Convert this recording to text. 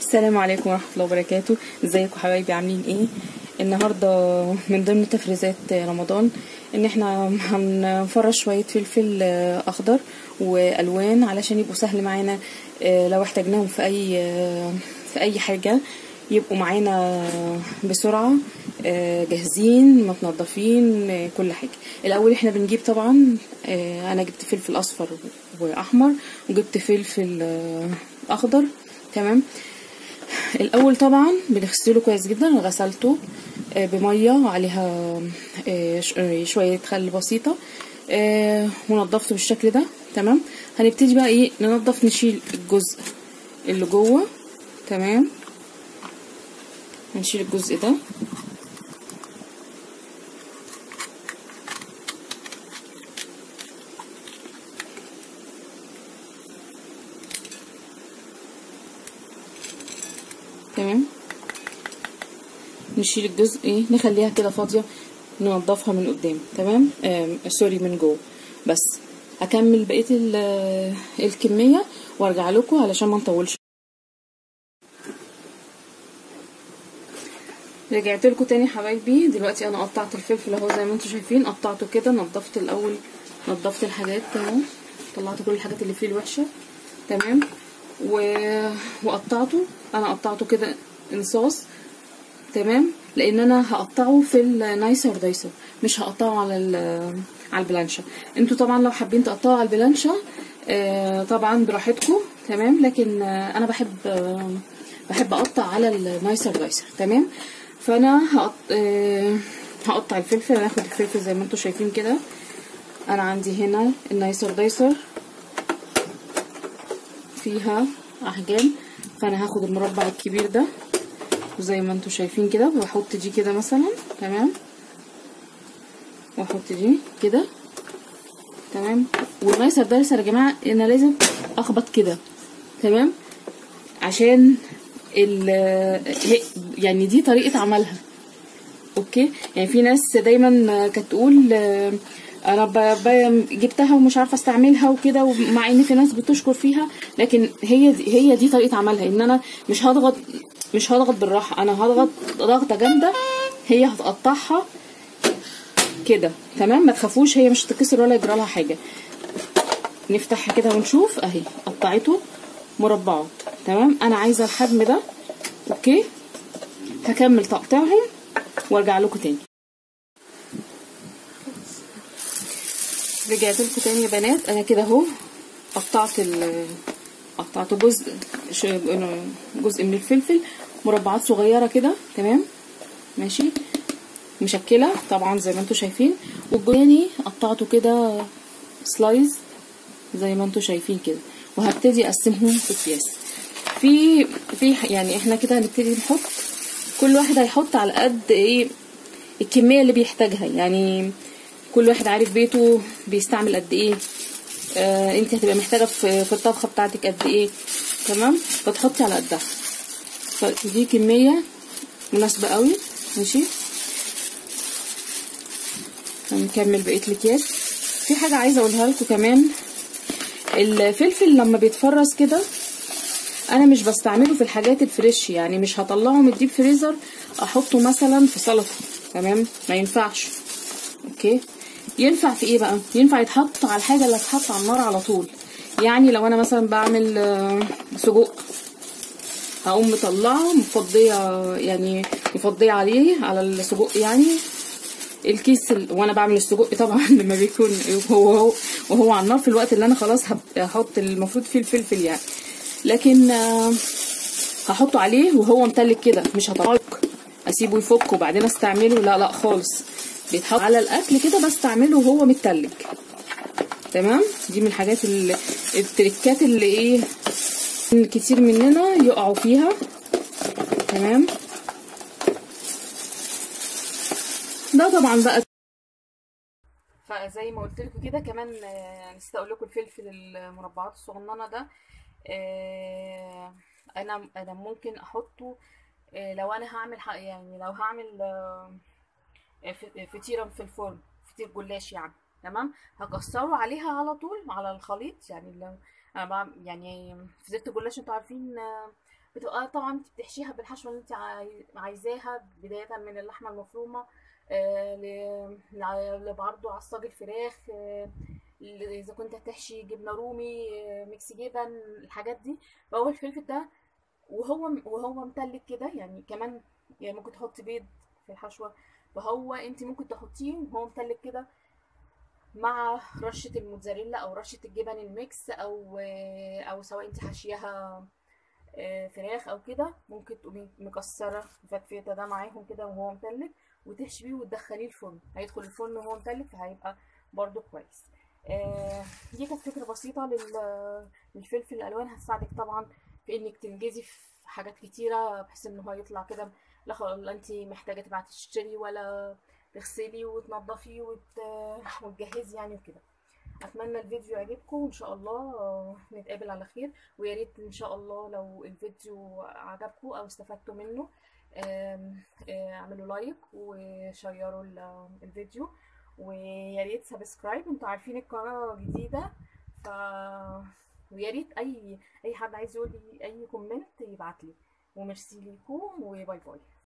السلام عليكم ورحمة الله وبركاته ازيكم حبايبي عاملين ايه النهاردة من ضمن تفريزات رمضان ان احنا هنفرش شوية فلفل اخضر والوان علشان يبقوا سهل معانا لو احتاجناهم في اي في اي حاجة يبقوا معانا بسرعة جاهزين متنضفين كل حاجة الاول احنا بنجيب طبعا انا جبت فلفل اصفر واحمر وجبت فلفل اخضر تمام الاول طبعا بنغسله كويس جدا غسلته بميه وعليها شويه خل بسيطه ونضفته بالشكل ده تمام هنبتدي بقى ايه ننضف نشيل الجزء اللي جوه تمام هنشيل الجزء ده تمام نشيل الجزء ايه نخليها كده فاضيه ننضفها من قدام تمام آه سوري من جوه بس هكمل بقيه الكميه وارجع لكم علشان ما نطولش رجعت لكم تاني حبايبي دلوقتي انا قطعت الفلفل اهو زي ما انتم شايفين قطعته كده نضفت الاول نضفت الحاجات تمام طلعت كل الحاجات اللي فيه الوحشه تمام و... وقطعته انا قطعته كده انصاص تمام لان انا هقطعه في النايسر دايسر مش هقطعه على ال... على البلانشا انتوا طبعا لو حابين تقطعوا على البلانشا آه طبعا براحتكم تمام لكن آه انا بحب آه بحب اقطع على النايسر دايسر تمام فانا هقط... آه هقطع الفلفل انا هاخد الفلفل زي ما انتوا شايفين كده انا عندي هنا النايسر دايسر فيها احجام فانا هاخد المربع الكبير ده وزي ما انتوا شايفين كده واحط دي كده مثلا تمام واحط دي كده تمام والميسر ده يا جماعه انا لازم اخبط كده تمام عشان ال يعني دي طريقه عملها اوكي يعني في ناس دايما كانت تقول انا جبتها ومش عارفه استعملها وكده ومع ان في ناس بتشكر فيها لكن هي دي هي دي طريقه عملها ان انا مش هضغط مش هضغط بالراحه انا هضغط ضغطه جامده هي هتقطعها كده تمام ما تخافوش هي مش هتتكسر ولا يجرى لها حاجه نفتحها كده ونشوف اهي قطعته مربعات تمام انا عايزه الحجم ده اوكي هكمل تقطيعهم وارجع لكم تاني رجعت لكم تاني يا بنات انا كده اهو قطعت ال قطعت جزء جزء من الفلفل مربعات صغيره كده تمام ماشي مشكله طبعا زي ما انتم شايفين والجاني قطعته كده سلايز زي ما انتم شايفين كده وهبتدي اقسمهم في اكياس في في يعني احنا كده هنبتدي نحط كل واحد هيحط على قد ايه الكميه اللي بيحتاجها يعني كل واحد عارف بيته بيستعمل قد ايه آه انت هتبقى محتاجه في, في الطبخه بتاعتك قد ايه تمام فتحطي على قدها فدي كميه مناسبه قوي ماشي هنكمل بقيه الاكياس في حاجه عايزه اقولها لكم كمان الفلفل لما بيتفرز كده انا مش بستعمله في الحاجات الفريش يعني مش هطلعه من الديب فريزر احطه مثلا في سلطه تمام ما ينفعش اوكي ينفع في ايه بقى ينفع يتحط على الحاجه اللي هتحط على النار على طول يعني لو انا مثلا بعمل سجق هقوم مطلعه مفضيه يعني مفضيه عليه على السجق يعني الكيس ال... وانا بعمل السجق طبعا لما بيكون هو وهو على النار في الوقت اللي انا خلاص هحط المفروض فيه الفلفل يعني لكن هحطه عليه وهو متلج كده مش هطلعه اسيبه يفك وبعدين استعمله لا لا خالص بيتحط على الاكل كده بستعمله وهو متلج تمام دي من الحاجات اللي التريكات اللي ايه كتير مننا يقعوا فيها تمام ده طبعا بقى فزي ما قلت لكم كده كمان نسيت اقول لكم الفلفل المربعات الصغننه ده انا انا ممكن احطه لو انا هعمل يعني لو هعمل فطيره في الفرن فطير جلاش يعني تمام هكسره عليها على طول على الخليط يعني لو انا بعمل يعني في زيت الجلاش انتوا عارفين بتبقى طبعا انت بتحشيها بالحشوه اللي انت عاي- عايزاها بدايه من اللحمه المفرومه آه، ل- ل- برضه عصاج الفراخ آه، ل- اذا كنت هتحشي جبنه رومي آه، ميكس جبن الحاجات دي فهو الفلفل ده وهو وهو متلج كده يعني كمان يعني ممكن تحطي بيض في الحشوه فهو انت ممكن تحطيه وهو متلج كده مع رشة الموتزاريلا او رشة الجبن الميكس او او سواء انت حاشياها آه، فراخ او كده ممكن تقومي مكسرة فتفيتة ده معاهم كده وهو متلج وتحشي بيه وتدخليه الفرن هيدخل الفرن وهو متلج فهيبقى برضو كويس آه، دي كانت فكرة بسيطة لل- للفلفل الالوان هتساعدك طبعا في انك تنجزي في حاجات كتيرة بحيث ان هو يطلع كده لا خ- لا انت محتاجة تبعتي تشتري ولا تغسلي وتنضفي وت... وتجهزي يعني وكده اتمنى الفيديو يعجبكم وان شاء الله آه، نتقابل على خير ويا ريت ان شاء الله لو الفيديو عجبكم او استفدتوا منه آم، آه، اعملوا لايك وشيروا ال- الفيديو ويا ريت سبسكرايب انتوا عارفين القناة جديدة ف ويا ريت اي اي حد عايز يقول لي اي كومنت يبعت لي وميرسي ليكم وباي باي